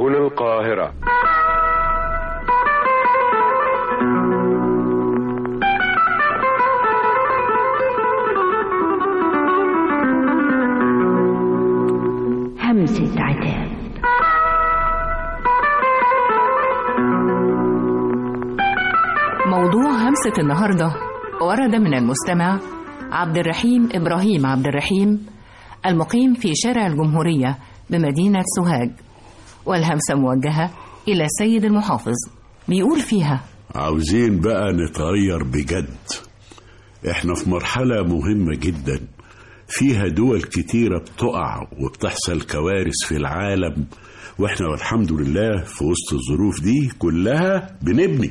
هنا القاهرة همسة عتاب موضوع همسة النهاردة ورد من المستمع عبد الرحيم إبراهيم عبد الرحيم المقيم في شارع الجمهورية بمدينة سوهاج والهمسة موجهة إلى السيد المحافظ بيقول فيها عاوزين بقى نتغير بجد احنا في مرحلة مهمة جدا فيها دول كتيرة بتقع وبتحصل كوارث في العالم واحنا والحمد لله في وسط الظروف دي كلها بنبني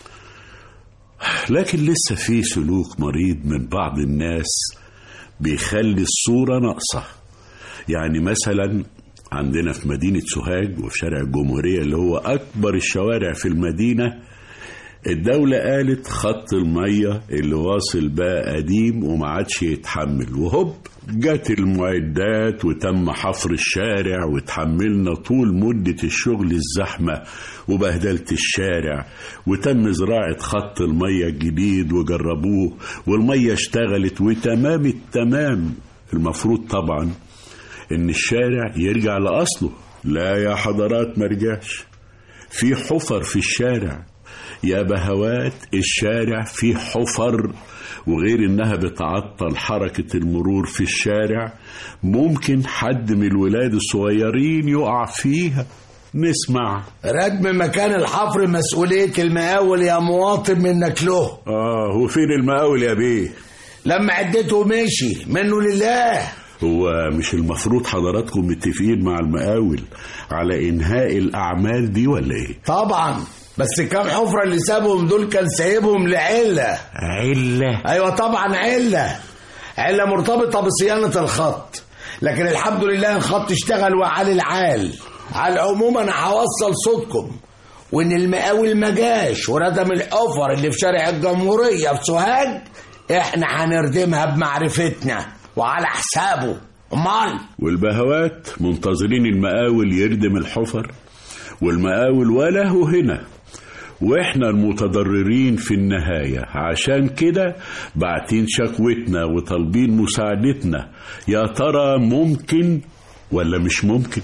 لكن لسه في سلوك مريض من بعض الناس بيخلي الصورة ناقصة يعني مثلا عندنا في مدينة سوهاج وفي شارع الجمهورية اللي هو أكبر الشوارع في المدينة الدولة قالت خط المية اللي واصل بقى قديم وما عادش يتحمل وهوب جت المعدات وتم حفر الشارع وتحملنا طول مدة الشغل الزحمة وبهدلة الشارع وتم زراعة خط المية الجديد وجربوه والمية اشتغلت وتمام التمام المفروض طبعا ان الشارع يرجع لأصله لا يا حضرات مرجعش في حفر في الشارع يا بهوات الشارع فيه حفر وغير انها بتعطل حركة المرور في الشارع ممكن حد من الولاد الصغيرين يقع فيها نسمع ردم مكان الحفر مسؤولية المقاول يا مواطن منك له اه وفين المقاول يا بيه لما عدته مشي منه لله هو مش المفروض حضراتكم متفقين مع المقاول على انهاء الاعمال دي ولا ايه طبعا بس كام حفرة اللي سابهم دول كان سايبهم لعلة علة ايوه طبعا علة علة مرتبطة بصيانة الخط لكن الحمد لله الخط اشتغل وعلى العال على العموم انا هوصل صوتكم وان المقاول ما جاش وردم الحفر اللي في شارع الجمهورية في سوهاج احنا هنردمها بمعرفتنا وعلى حسابه امال والبهوات منتظرين المقاول يردم الحفر والمقاول وله هنا واحنا المتضررين في النهاية عشان كده باعتين شكوتنا وطالبين مساعدتنا يا ترى ممكن ولا مش ممكن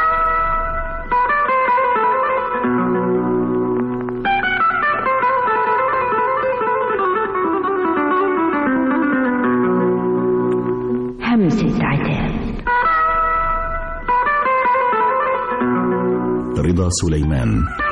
همسة عتاب رضا سليمان